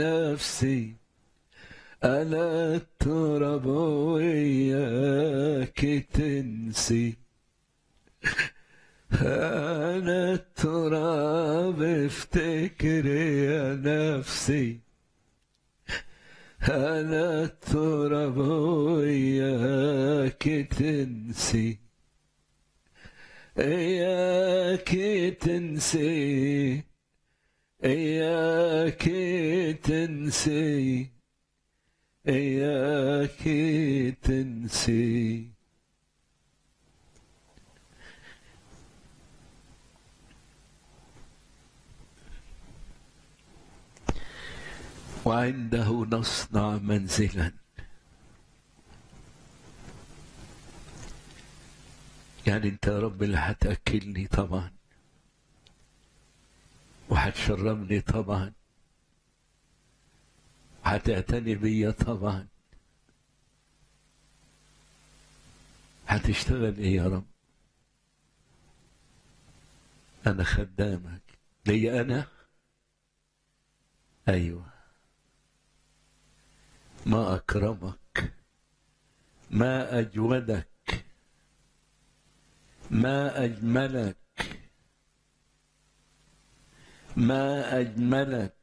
نفسي أنا التراب وياك تنسي أنا التراب افتكر يا نفسي أنا التراب وياك تنسي إياك تنسي إياك تنسي إياك تنسي وعنده نصنع منزلا يعني انت يا رب اللي هتاكلني طبعا وهتشربني طبعا وهتعتني بيا طبعا هتشتغل ايه يا رب انا خدامك ليا انا ايوه ما اكرمك ما اجودك ما اجملك ما اجملك